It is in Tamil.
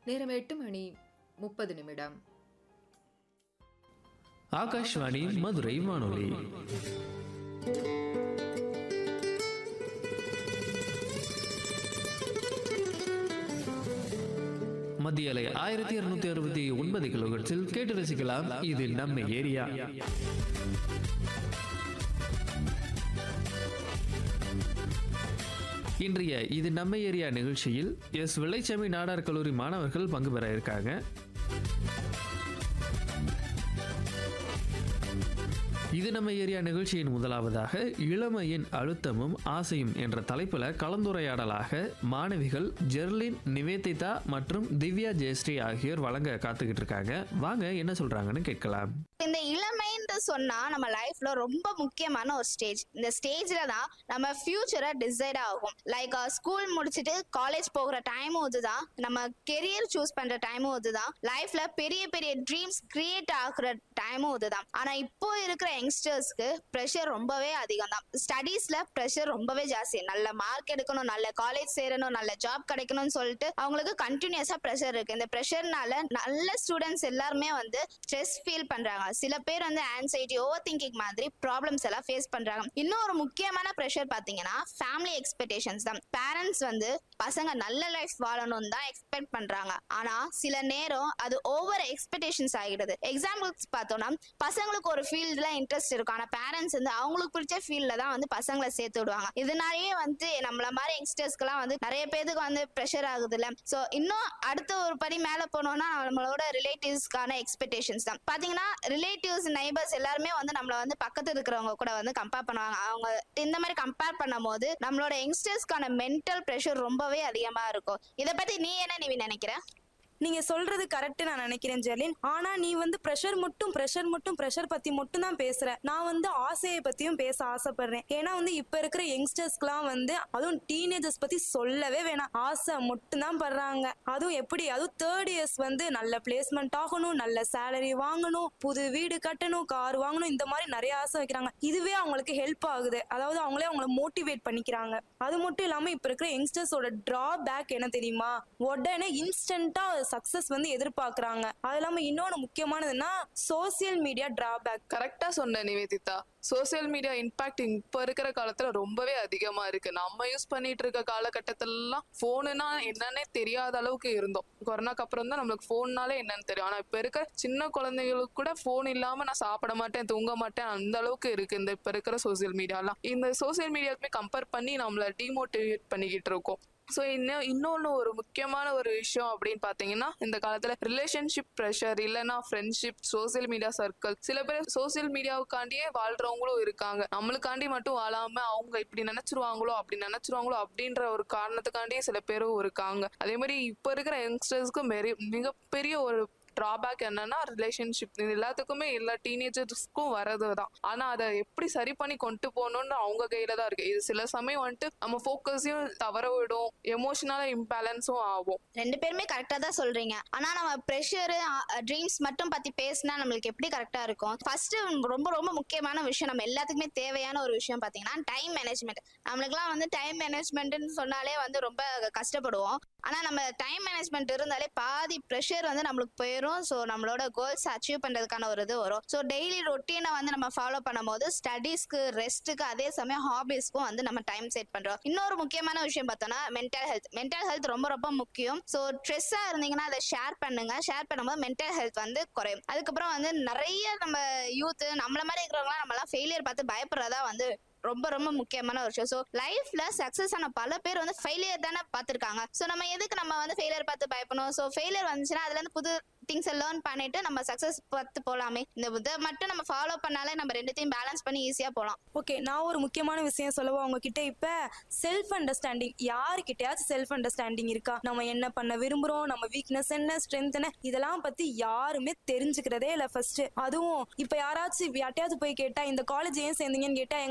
நேரம் எட்டு மணி முப்பது நிமிடம் ஆகாஷ்வாணி மதுரை வானொலி மத்திய அலை ஆயிரத்தி இருநூத்தி அறுபத்தி ஒன்பது கிலோஹெர்ட்ஸில் கேட்டு ரசிக்கலாம் இது நம்ம ஏரியா இன்றைய இது நம்ம ஏரியா நிகழ்ச்சியில் எஸ் வெள்ளைச்சாமி நாடார் கல்லூரி மாணவர்கள் பங்கு பெற இருக்காங்க இது நம்ம ஏரியா நிகழ்ச்சியின் முதலாவதாக இளமையின் அழுத்தமும் ஆசையும் என்ற தலைப்புல கலந்துரையாடலாக மாணவிகள் ஜெர்லின் நிவேதிதா மற்றும் திவ்யா ஜெயஸ்ரீ ஆகியோர் வழங்க காத்துக்கிட்டு இருக்காங்க வாங்க என்ன சொல்றாங்கன்னு கேட்கலாம் இந்த இளமைன்னு சொன்னா நம்ம லைஃப்ல ரொம்ப முக்கியமான ஒரு ஸ்டேஜ் இந்த ஸ்டேஜ்ல தான் நம்ம ஃபியூச்சரை டிசைட் ஆகும் லைக் ஸ்கூல் முடிச்சுட்டு காலேஜ் போகிற டைமும் இதுதான் நம்ம கெரியர் சூஸ் பண்ற டைமும் இதுதான் லைஃப்ல பெரிய பெரிய ட்ரீம்ஸ் கிரியேட் ஆகுற டைமும் இதுதான் ஆனா இப்போ இருக்கிற யங்ஸ்டர்ஸ்க்கு ப்ரெஷர் ரொம்பவே அதிகம் தான் ஸ்டடீஸ்ல ப்ரெஷர் ரொம்பவே ஜாஸ்தி நல்ல மார்க் எடுக்கணும் நல்ல காலேஜ் சேரணும் நல்ல ஜாப் கிடைக்கணும்னு சொல்லிட்டு அவங்களுக்கு கண்டினியூஸா ப்ரெஷர் இருக்கு இந்த ப்ரெஷர்னால நல்ல ஸ்டூடெண்ட்ஸ் எல்லாருமே வந்து ஸ்ட்ரெஸ் ஃபீல் பண்றாங்க சில பேர் வந்து ஆன்சைட்டி ஓவர் திங்கிங் மாதிரி ப்ராப்ளம்ஸ் எல்லாம் ஃபேஸ் பண்றாங்க இன்னும் ஒரு முக்கியமான ப்ரெஷர் பாத்தீங்கன்னா ஃபேமிலி எக்ஸ்பெக்டேஷன்ஸ் தான் பேரண்ட்ஸ் வந்து பசங்க நல்ல லைஃப் வாழணும் தான் எக்ஸ்பெக்ட் பண்றாங்க ஆனா சில நேரம் அது ஓவர் எக்ஸ்பெக்டேஷன்ஸ் ஆகிடுது எக்ஸாம்பிள்ஸ் பார்த்தோம்னா பசங்களுக்கு ஒரு ஃபீல்ட்ல இன்ட்ரெஸ்ட் இருக்கும் ஆனா பேரண்ட்ஸ் வந்து அவங்களுக்கு பிடிச்ச ஃபீல்ட்ல தான் வந்து பசங்களை சேர்த்து விடுவாங்க இதனாலேயே வந்து நம்மள மாதிரி யங்ஸ்டர்ஸ்க்குலாம் வந்து நிறைய பேருக்கு வந்து ப்ரெஷர் ஆகுது இல்ல ஸோ இன்னும் அடுத்த ஒரு படி மேல போனோம்னா நம்மளோட ரிலேட்டிவ்ஸ்க்கான எக்ஸ்பெக்டேஷன்ஸ் தான் பாத்தீங்கன்னா ரிலேட்டிவ்ஸ் நைபர்ஸ் எல்லாருமே வந்து நம்மள வந்து பக்கத்துல இருக்கிறவங்க கூட வந்து கம்பேர் பண்ணுவாங்க அவங்க இந்த மாதிரி கம்பேர் பண்ணும்போது நம்மளோட யங்ஸ்டர்ஸ்க்கான மென்டல் ப்ரெஷர் ரொம்பவே அதிகமா இருக்கும் இதை பத்தி நீ என்ன நீ நினைக்கிற நீங்க சொல்றது கரெக்ட் நான் நினைக்கிறேன் ஜெர்லின் ஆனா நீ வந்து ப்ரெஷர் மட்டும் ப்ரெஷர் மட்டும் ப்ரெஷர் பத்தி மட்டும் தான் பேசுற நான் வந்து ஆசையை பத்தியும் பேச ஆசைப்படுறேன் ஏன்னா வந்து இப்ப இருக்கிற யங்ஸ்டர்ஸ்க்குலாம் வந்து அதுவும் டீனேஜர்ஸ் பத்தி சொல்லவே வேணாம் ஆசை மட்டும் தான் படுறாங்க அதுவும் எப்படி அதுவும் தேர்ட் இயர்ஸ் வந்து நல்ல பிளேஸ்மெண்ட் ஆகணும் நல்ல சேலரி வாங்கணும் புது வீடு கட்டணும் கார் வாங்கணும் இந்த மாதிரி நிறைய ஆசை வைக்கிறாங்க இதுவே அவங்களுக்கு ஹெல்ப் ஆகுது அதாவது அவங்களே அவங்கள மோட்டிவேட் பண்ணிக்கிறாங்க அது மட்டும் இல்லாம இப்ப இருக்கிற யங்ஸ்டர்ஸோட டிரா பேக் என்ன தெரியுமா உடனே இன்ஸ்டன்டா சக்சஸ் வந்து எதிர்பார்க்கறாங்க அது இல்லாம இன்னொன்னு முக்கியமானதுன்னா சோசியல் மீடியா டிராபேக் கரெக்டா சொன்ன நிவேதிதா சோசியல் மீடியா இம்பாக்ட் இப்ப இருக்கிற காலத்துல ரொம்பவே அதிகமா இருக்கு நம்ம யூஸ் பண்ணிட்டு இருக்க காலகட்டத்திலலாம் போனுனா என்னன்னே தெரியாத அளவுக்கு இருந்தோம் கொரோனாக்கு அப்புறம் தான் நம்மளுக்கு போன்னாலே என்னன்னு தெரியும் ஆனா இப்ப இருக்க சின்ன குழந்தைங்களுக்கு கூட போன் இல்லாம நான் சாப்பிட மாட்டேன் தூங்க மாட்டேன் அந்த அளவுக்கு இருக்கு இந்த இப்ப இருக்கிற சோசியல் மீடியாலாம் இந்த சோசியல் மீடியாவுமே கம்பேர் பண்ணி நம்மள டிமோட்டிவேட் பண்ணிக்கிட்டு இருக்கோம் ஸோ இன்னும் இன்னொன்று ஒரு முக்கியமான ஒரு விஷயம் அப்படின்னு பார்த்தீங்கன்னா இந்த காலத்தில் ரிலேஷன்ஷிப் ப்ரெஷர் இல்லைன்னா ஃப்ரெண்ட்ஷிப் சோசியல் மீடியா சர்க்கிள் சில பேர் சோசியல் மீடியாவுக்காண்டியே வாழ்றவங்களும் இருக்காங்க நம்மளுக்காண்டி மட்டும் வாழாம அவங்க இப்படி நினைச்சிருவாங்களோ அப்படி நினைச்சிருவாங்களோ அப்படின்ற ஒரு காரணத்துக்காண்டியே சில பேரும் இருக்காங்க அதே மாதிரி இப்போ இருக்கிற யங்ஸ்டர்ஸ்க்கு மெரி மிகப்பெரிய ஒரு ட்ராபேக் என்னன்னா ரிலேஷன்ஷிப் இது எல்லாத்துக்குமே எல்லா டீனேஜர்ஸ்க்கும் வரது தான் ஆனா அதை எப்படி சரி பண்ணி கொண்டு போகணும்னு அவங்க கையில தான் இருக்கு இது சில சமயம் வந்துட்டு நம்ம ஃபோக்கஸையும் தவற விடும் எமோஷனலா இம்பேலன்ஸும் ஆகும் ரெண்டு பேருமே கரெக்டா தான் சொல்றீங்க ஆனா நம்ம ப்ரெஷர் ட்ரீம்ஸ் மட்டும் பத்தி பேசினா நம்மளுக்கு எப்படி கரெக்டா இருக்கும் ஃபர்ஸ்ட் ரொம்ப ரொம்ப முக்கியமான விஷயம் நம்ம எல்லாத்துக்குமே தேவையான ஒரு விஷயம் பாத்தீங்கன்னா டைம் மேனேஜ்மெண்ட் நம்மளுக்குலாம் வந்து டைம் மேனேஜ்மெண்ட்னு சொன்னாலே வந்து ரொம்ப கஷ்டப்படுவோம் ஆனா நம்ம டைம் மேனேஜ்மெண்ட் இருந்தாலே பாதி ப்ரெஷர் வந்து நம்மளுக்கு போயிடும் ஸோ நம்மளோட கோல்ஸ் அச்சீவ் பண்றதுக்கான ஒரு இது வரும் ஸோ டெய்லி ரொட்டீனை வந்து நம்ம ஃபாலோ பண்ணும்போது ஸ்டடீஸ்க்கு ரெஸ்ட்டுக்கு அதே சமயம் ஹாபிஸ்க்கும் வந்து நம்ம டைம் செட் பண்றோம் இன்னொரு முக்கியமான விஷயம் பார்த்தோம்னா மென்டல் ஹெல்த் மென்டல் ஹெல்த் ரொம்ப ரொம்ப முக்கியம் ஸோ ஸ்ட்ரெஸ்ஸா இருந்தீங்கன்னா அதை ஷேர் பண்ணுங்க ஷேர் பண்ணும்போது மென்டல் ஹெல்த் வந்து குறையும் அதுக்கப்புறம் வந்து நிறைய நம்ம யூத் நம்மள மாதிரி இருக்கிறவங்களாம் நம்மலாம் ஃபெயிலியர் பார்த்து பயப்படுறதா வந்து ரொம்ப ரொம்ப முக்கியமான ஒரு விஷயம் ஸோ லைஃப்ல சக்சஸ் ஆன பல பேர் வந்து ஃபெயிலியர் தானே பார்த்துருக்காங்க ஸோ நம்ம எதுக்கு நம்ம வந்து ஃபெயிலியர் பார்த்து பயப்படணும் ஸோ ஃபெயிலியர் வந்துச்சுன்னா அதுல இருந்து புது திங்ஸை லேர்ன் பண்ணிட்டு நம்ம சக்சஸ் பார்த்து போலாமே இந்த இதை மட்டும் நம்ம ஃபாலோ பண்ணாலே நம்ம ரெண்டுத்தையும் பேலன்ஸ் பண்ணி ஈஸியா போகலாம் ஓகே நான் ஒரு முக்கியமான விஷயம் சொல்லவா உங்ககிட்ட இப்ப செல்ஃப் அண்டர்ஸ்டாண்டிங் யாருக்கிட்டயாச்சும் செல்ஃப் அண்டர்ஸ்டாண்டிங் இருக்கா நம்ம என்ன பண்ண விரும்புறோம் நம்ம வீக்னஸ் என்ன ஸ்ட்ரென்த் என்ன இதெல்லாம் பத்தி யாருமே தெரிஞ்சுக்கிறதே இல்ல ஃபர்ஸ்ட் அதுவும் இப்ப யாராச்சும் யார்ட்டையாவது போய் கேட்டா இந்த காலேஜ் ஏன் சேர்ந்தீங்கன்னு கேட்டா